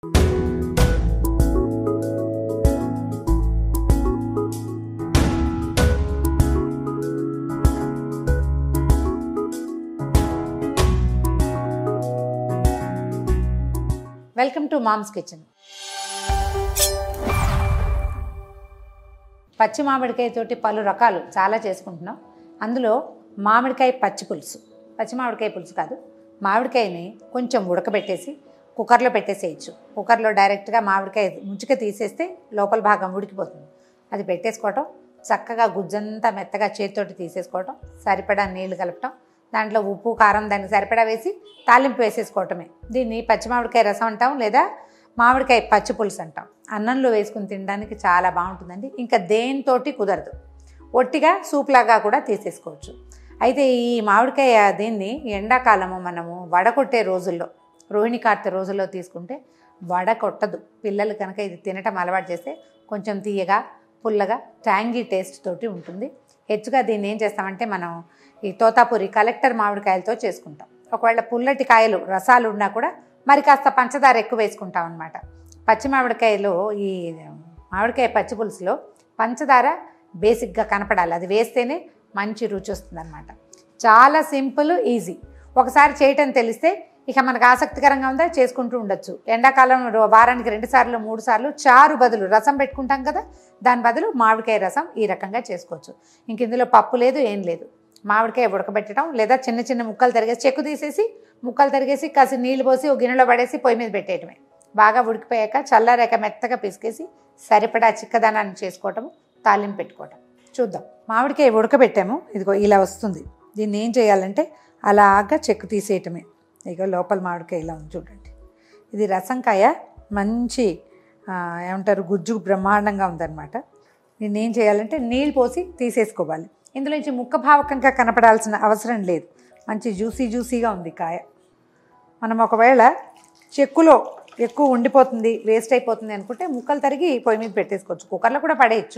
welcome to moms kitchen పచ్చి మామిడికాయ తోటి పలు రకాలు చాలా చేసుకుంటున్నాం అందులో మామిడికాయ పచ్చి పులుసు పచ్చి మామిడికాయ పులుసు కాదు మామిడికాయని కొంచెం ఉడకబెట్టేసి కుక్కర్లో పెట్టేసేయచ్చు కుక్కర్లో డైరెక్ట్గా మామిడికాయ ముంచుక తీసేస్తే లోపల భాగం ఉడికిపోతుంది అది పెట్టేసుకోవటం చక్కగా గుజ్జంతా మెత్తగా చేతితోటి తీసేసుకోవటం సరిపడా నీళ్లు కలపటం దాంట్లో ఉప్పు కారం దానికి సరిపడా వేసి తాలింపు వేసేసుకోవటమే దీన్ని పచ్చి మామిడికాయ రసం అంటాం లేదా మామిడికాయ పచ్చి పులుసు అంటాం అన్నంలో వేసుకుని తినడానికి చాలా బాగుంటుందండి ఇంకా దేనితోటి కుదరదు ఒట్టిగా సూప్ లాగా కూడా తీసేసుకోవచ్చు అయితే ఈ మామిడికాయ దీన్ని ఎండాకాలము మనము వడకొట్టే రోజుల్లో రోహిణి కార్తె రోజుల్లో తీసుకుంటే వడ కొట్టదు పిల్లలు కనుక ఇది తినటం అలవాటు చేస్తే కొంచెం తీయగా పుల్లగా ట్యాంగీ టేస్ట్ తోటి ఉంటుంది హెచ్చుగా దీన్ని ఏం చేస్తామంటే మనం ఈ తోతాపూరి కలెక్టర్ మామిడికాయలతో చేసుకుంటాం ఒకవేళ పుల్లటి కాయలు రసాలు ఉన్నా కూడా మరి కాస్త పంచదార ఎక్కువ వేసుకుంటాం అనమాట పచ్చి మామిడికాయలో ఈ మామిడికాయ పచ్చి పులుసులో పంచదార బేసిక్గా కనపడాలి అది వేస్తేనే మంచి రుచి వస్తుందన్నమాట చాలా సింపుల్ ఈజీ ఒకసారి చేయటం తెలిస్తే ఇక మనకు ఆసక్తికరంగా ఉందా చేసుకుంటూ ఉండొచ్చు ఎండాకాలం రో- వారానికి రెండు సార్లు మూడు సార్లు చారు బదులు రసం పెట్టుకుంటాం కదా దాని బదులు మామిడికాయ రసం ఈ రకంగా చేసుకోవచ్చు ఇంక ఇందులో పప్పు లేదు ఏం లేదు మామిడికాయ ఉడకబెట్టడం లేదా చిన్న చిన్న ముక్కలు తరిగేసి చెక్కు తీసేసి ముక్కలు తరిగేసి కాసి నీళ్ళు పోసి ఒక గిన్నెలో పడేసి పొయ్యి మీద పెట్టేయటమే బాగా ఉడికిపోయాక చల్లారాక మెత్తగా పిసికేసి సరిపడా చిక్కదనాన్ని చేసుకోవటము తాలింపు పెట్టుకోవటం చూద్దాం మామిడికాయ ఉడకబెట్టాము ఇదిగో ఇలా వస్తుంది దీన్ని ఏం చేయాలంటే అలాగా చెక్కు తీసేయటమే ఇక లోపల మామిడికాయ ఇలా ఉంది చూడండి ఇది రసంకాయ మంచి ఆ, ఏమంటారు గుజ్జు బ్రహ్మాండంగా ఉందన్నమాట దీన్ని ఏం చేయాలంటే నీళ్ళు పోసి తీసేసుకోవాలి ఇందులో నుంచి ముక్క భావకంగా కనపడాల్సిన అవసరం లేదు మంచి జ్యూసీ జ్యూసీగా ఉంది కాయ మనం ఒకవేళ చెక్కులో ఎక్కువ ఉండిపోతుంది వేస్ట్ అయిపోతుంది అనుకుంటే ముక్కలు తరిగి పొయ్యి మీద పెట్టేసుకోవచ్చు కుక్కర్లో కూడా పడేయచ్చు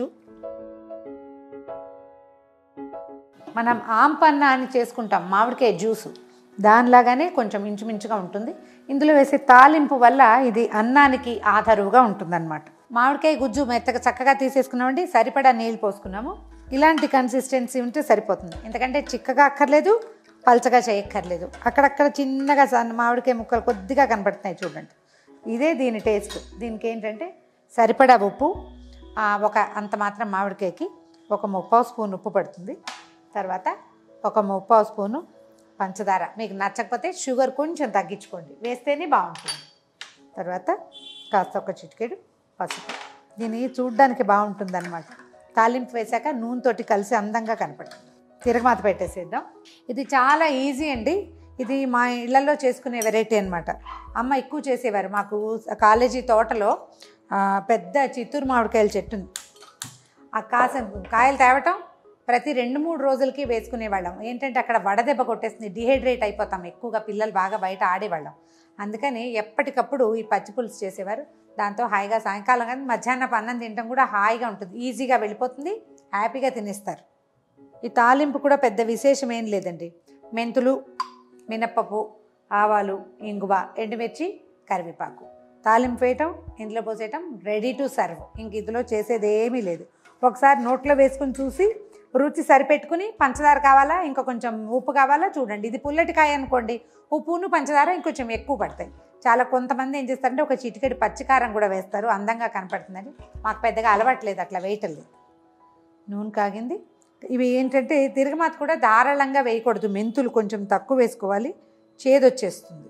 మనం ఆంపన్న అని చేసుకుంటాం మామిడికాయ జ్యూసు దానిలాగానే కొంచెం ఇంచుమించుగా ఉంటుంది ఇందులో వేసే తాలింపు వల్ల ఇది అన్నానికి ఆధారుగా ఉంటుందన్నమాట మామిడికాయ గుజ్జు మెత్తగా చక్కగా తీసేసుకున్నామండి సరిపడా నీళ్ళు పోసుకున్నాము ఇలాంటి కన్సిస్టెన్సీ ఉంటే సరిపోతుంది ఎందుకంటే చిక్కగా అక్కర్లేదు పల్చగా చేయక్కర్లేదు అక్కడక్కడ చిన్నగా సన్న మామిడికాయ ముక్కలు కొద్దిగా కనపడుతున్నాయి చూడండి ఇదే దీని టేస్ట్ దీనికి ఏంటంటే సరిపడా ఉప్పు ఆ, ఒక అంత మాత్రం మామిడికాయకి ఒక ముప్పావు స్పూన్ ఉప్పు పడుతుంది తర్వాత ఒక ముప్పావు స్పూను పంచదార మీకు నచ్చకపోతే షుగర్ కొంచెం తగ్గించుకోండి వేస్తేనే బాగుంటుంది తర్వాత కాస్త ఒక చిటికెడు పసుపు దీన్ని చూడ్డానికి బాగుంటుంది అనమాట తాలింపు వేశాక నూనెతోటి కలిసి అందంగా కనపడుతుంది తిరగమాత పెట్టేసేద్దాం ఇది చాలా ఈజీ అండి ఇది మా ఇళ్లలో చేసుకునే వెరైటీ అనమాట అమ్మ ఎక్కువ చేసేవారు మాకు కాలేజీ తోటలో ఆ, పెద్ద చిత్తూరు మామిడికాయల చెట్టు ఉంది ఆ కాస కాయలు తేవటం ప్రతి రెండు మూడు రోజులకి వేసుకునేవాళ్ళం ఏంటంటే అక్కడ వడదెబ్బ కొట్టేస్తుంది డిహైడ్రేట్ అయిపోతాం ఎక్కువగా పిల్లలు బాగా బయట ఆడేవాళ్ళం అందుకని ఎప్పటికప్పుడు ఈ పచ్చి పులుసు చేసేవారు దాంతో హాయిగా సాయంకాలం కానీ మధ్యాహ్నపు అన్నం తినడం కూడా హాయిగా ఉంటుంది ఈజీగా వెళ్ళిపోతుంది హ్యాపీగా తినేస్తారు ఈ తాలింపు కూడా పెద్ద విశేషం ఏం లేదండి మెంతులు మినప్పప్పు ఆవాలు ఇంగువ ఎండుమిర్చి కరివేపాకు తాలింపు వేయటం ఇందులో పోసేయటం రెడీ టు సర్వ్ ఇంక ఇందులో చేసేది ఏమీ లేదు ఒకసారి నోట్లో వేసుకుని చూసి రుచి సరిపెట్టుకుని పంచదార కావాలా ఇంకా కొంచెం ఉప్పు కావాలా చూడండి ఇది పుల్లటికాయ అనుకోండి ఉప్పును పంచదార ఇంకొంచెం ఎక్కువ పడతాయి చాలా కొంతమంది ఏం చేస్తారంటే ఒక చిటికెడు పచ్చికారం కూడా వేస్తారు అందంగా కనపడుతుందని మాకు పెద్దగా అలవాట్లేదు అట్లా వేయటం లేదు నూనె కాగింది ఇవి ఏంటంటే తిరగమాత కూడా ధారాళంగా వేయకూడదు మెంతులు కొంచెం తక్కువ వేసుకోవాలి చేదొచ్చేస్తుంది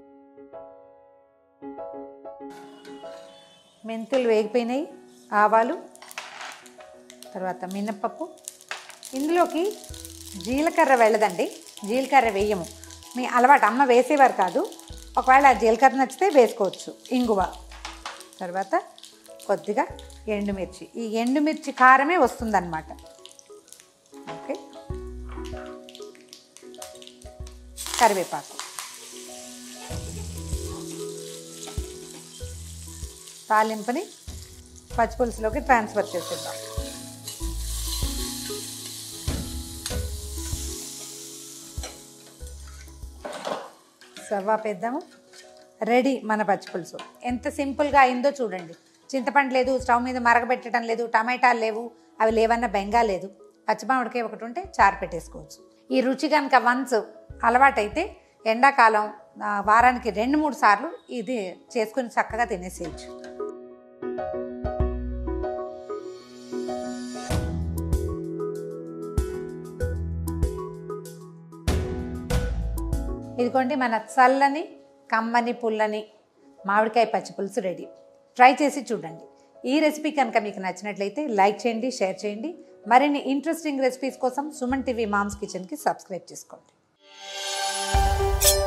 మెంతులు వేగిపోయినాయి ఆవాలు తర్వాత మినప్పప్పు ఇందులోకి జీలకర్ర వెళ్ళదండి జీలకర్ర వేయము మీ అలవాటు అమ్మ వేసేవారు కాదు ఒకవేళ ఆ జీలకర్ర నచ్చితే వేసుకోవచ్చు ఇంగువ తర్వాత కొద్దిగా ఎండుమిర్చి ఈ ఎండుమిర్చి కారమే వస్తుందన్నమాట ఓకే కరివేపాకు తాలింపుని పచ్చిపులుసులోకి ట్రాన్స్ఫర్ చేసేద్దాం సవ్వా పెద్దాము రెడీ మన పచ్చి పులుసు ఎంత సింపుల్గా అయిందో చూడండి చింతపండు లేదు స్టవ్ మీద మరగబెట్టడం లేదు టమాటాలు లేవు అవి లేవన్న బెంగా లేదు పచ్చి మామిడికాయ ఒకటి ఉంటే చారు పెట్టేసుకోవచ్చు ఈ రుచి కనుక వన్స్ అలవాటైతే ఎండాకాలం ఆ, వారానికి రెండు మూడు సార్లు ఇది చేసుకుని చక్కగా తినేసేయచ్చు ఇదిగోండి మన చల్లని కమ్మని పుల్లని మామిడికాయ పచ్చి పులుసు రెడీ ట్రై చేసి చూడండి ఈ రెసిపీ కనుక మీకు నచ్చినట్లయితే లైక్ చేయండి షేర్ చేయండి మరిన్ని ఇంట్రెస్టింగ్ రెసిపీస్ కోసం సుమన్ టీవీ మామ్స్ కిచెన్కి సబ్స్క్రైబ్ చేసుకోండి